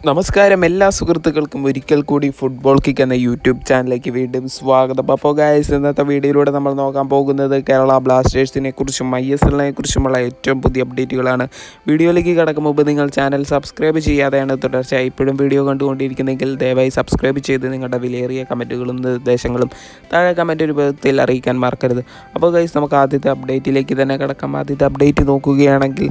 നമസ്കാരം എല്ലാ സുഹൃത്തുക്കൾക്കും ഒരിക്കൽ കൂടി ഫുട്ബോൾ കിക്ക് എന്ന യൂട്യൂബ് ചാനലിലേക്ക് വീണ്ടും സ്വാഗതം അപ്പോൾ ഗായസ് ഇന്നത്തെ വീഡിയോയിലൂടെ നമ്മൾ നോക്കാൻ പോകുന്നത് കേരള ബ്ലാസ്റ്റേഴ്സിനെ കുറിച്ചും ഐ എസ് എല്ലിനെ കുറിച്ചുമുള്ള ഏറ്റവും പുതിയ അപ്ഡേറ്റുകളാണ് വീഡിയോയിലേക്ക് കടക്കും മുമ്പ് നിങ്ങൾ ചാനൽ സബ്സ്ക്രൈബ് ചെയ്യാതെയാണ് തുടർച്ചയായി ഇപ്പോഴും വീഡിയോ കണ്ടുകൊണ്ടിരിക്കുന്നെങ്കിൽ ദയവായി സബ്സ്ക്രൈബ് ചെയ്ത് നിങ്ങളുടെ വിലയേറിയ കമൻറ്റുകളും നിർദ്ദേശങ്ങളും താഴെ കമൻറ്റ് രൂപത്തിൽ അറിയിക്കാൻ മറക്കരുത് അപ്പോൾ ഗൈസ് നമുക്ക് ആദ്യത്തെ അപ്ഡേറ്റിലേക്ക് തന്നെ കിടക്കാം ആദ്യത്തെ അപ്ഡേറ്റ് നോക്കുകയാണെങ്കിൽ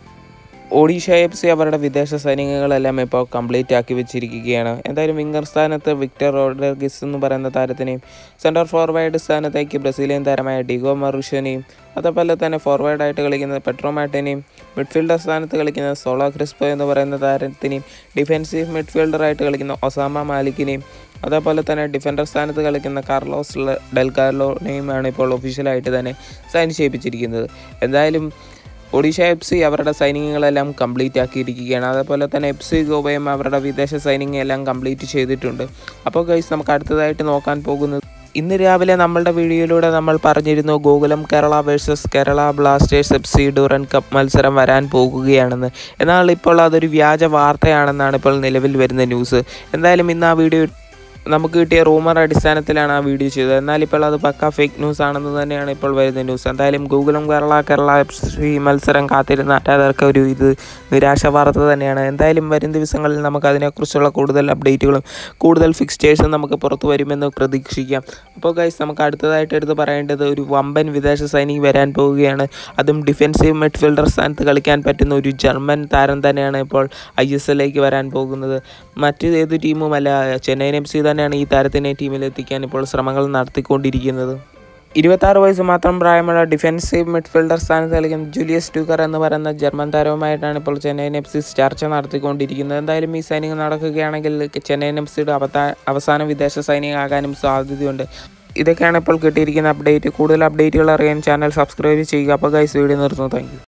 ഒഡീഷ എഫ് സി അവരുടെ വിദേശ സൈനികങ്ങളെല്ലാം ഇപ്പോൾ കംപ്ലീറ്റ് ആക്കി വെച്ചിരിക്കുകയാണ് എന്തായാലും വിംഗർ സ്ഥാനത്ത് വിക്ടർ റോഡ്രിഗസ് എന്ന് പറയുന്ന താരത്തിനെയും സെൻറ്റർ ഫോർവേഡ് സ്ഥാനത്തേക്ക് ബ്രസീലിയൻ താരമായ ഡിഗോ മറുഷനെയും അതേപോലെ തന്നെ ഫോർവേഡായിട്ട് കളിക്കുന്ന പെട്രോമാറ്റിനെയും മിഡ്ഫീൽഡർ സ്ഥാനത്ത് കളിക്കുന്ന സോളോ ക്രിസ്പോ എന്ന് പറയുന്ന താരത്തിനെയും ഡിഫെൻസീവ് മിഡ്ഫീൽഡറായിട്ട് കളിക്കുന്ന ഒസാമ മാലിക്കിനെയും അതേപോലെ തന്നെ ഡിഫൻഡർ സ്ഥാനത്ത് കളിക്കുന്ന കാർലോസ് ഡെൽകാർലോനെയുമാണ് ഇപ്പോൾ ഒഫീഷ്യലായിട്ട് തന്നെ സൈൻ ചെയ്യിപ്പിച്ചിരിക്കുന്നത് എന്തായാലും ഒഡീഷ എഫ് സി അവരുടെ സൈനികങ്ങളെല്ലാം കംപ്ലീറ്റ് ആക്കിയിരിക്കുകയാണ് അതേപോലെ തന്നെ എഫ് സി ഗോവയും അവരുടെ വിദേശ സൈനിങ് എല്ലാം കംപ്ലീറ്റ് ചെയ്തിട്ടുണ്ട് അപ്പോൾ ഗൈസ് നമുക്ക് അടുത്തതായിട്ട് നോക്കാൻ പോകുന്നത് ഇന്ന് രാവിലെ നമ്മളുടെ വീഡിയോയിലൂടെ നമ്മൾ പറഞ്ഞിരുന്നു Gokulam Kerala versus Kerala Blasters F C Durand cup മത്സരം വരാൻ പോകുകയാണെന്ന് എന്നാൽ ഇപ്പോൾ അതൊരു വ്യാജ വാർത്തയാണെന്നാണ് ഇപ്പോൾ നിലവിൽ വരുന്ന ന്യൂസ് എന്തായാലും ഇന്ന് ആ വീഡിയോ നമുക്ക് കിട്ടിയ റൂമർ അടിസ്ഥാനത്തിലാണ് ആ വീഡിയോ ചെയ്തത് എന്നാൽ ഇപ്പോൾ അത് പക്ക ഫേക്ക് ന്യൂസ് ആണെന്ന് തന്നെയാണ് ഇപ്പോൾ വരുന്ന ന്യൂസ് എന്തായാലും ഗൂഗിളും കേരള കേരള എഫ് സി മത്സരം കാത്തിരുന്ന ആരാധകർക്ക് ഒരു ഇത് നിരാശ വാർത്ത തന്നെയാണ് എന്തായാലും വരും ദിവസങ്ങളിൽ നമുക്ക് അതിനെക്കുറിച്ചുള്ള കൂടുതൽ അപ്ഡേറ്റുകളും കൂടുതൽ ഫിക്സ്റ്റേഴ്സും നമുക്ക് പുറത്തു വരുമെന്ന് പ്രതീക്ഷിക്കാം അപ്പോൾ ഗൈസ് നമുക്ക് അടുത്തതായിട്ട് എടുത്ത് പറയേണ്ടത് ഒരു വമ്പൻ വിദേശ സൈനിക വരാൻ പോവുകയാണ് അതും ഡിഫെൻസീവ് മിഡ്ഫീൽഡർ സ്ഥാനത്ത് കളിക്കാൻ പറ്റുന്ന ഒരു ജർമ്മൻ താരം തന്നെയാണ് ഇപ്പോൾ ഐ എസ് എല്ലിലേക്ക് വരാൻ പോകുന്നത് മറ്റ് ഏത് ടീമുമല്ല ചെന്നൈയിൻ എഫ് സി തന്നെയാണ് ഈ താരത്തിനെ ടീമിലെത്തിക്കാൻ ഇപ്പോൾ ശ്രമങ്ങൾ നടത്തിക്കൊണ്ടിരിക്കുന്നത് ഇരുപത്താറ് വയസ്സ് മാത്രം പ്രായമുള്ള ഡിഫെൻസീവ് മിഡ്ഫീൽഡർ സ്ഥാനത്ത് കളിക്കുന്ന ജൂലിയസ് ടൂക്കർ എന്ന് പറയുന്ന ജർമ്മൻ താരവുമായിട്ടാണ് ഇപ്പോൾ ചെന്നൈയിൻ എഫ് സി ചർച്ച നടത്തിക്കൊണ്ടിരിക്കുന്നത് എന്തായാലും ഈ സൈനിക നടക്കുകയാണെങ്കിൽ ചെന്നൈയിൻ എഫ് സിയുടെ അവസാന വിദേശ സൈനികമാകാനും സാധ്യതയുണ്ട് ഇതൊക്കെയാണ് ഇപ്പോൾ കിട്ടിയിരിക്കുന്ന അപ്ഡേറ്റ് കൂടുതൽ അപ്ഡേറ്റുകൾ അറിയാൻ ചാനൽ സബ്സ്ക്രൈബ് ചെയ്യുക അപ്പോൾ ഗൈസ് വീഡിയോ നിർത്തുന്നു താങ്ക്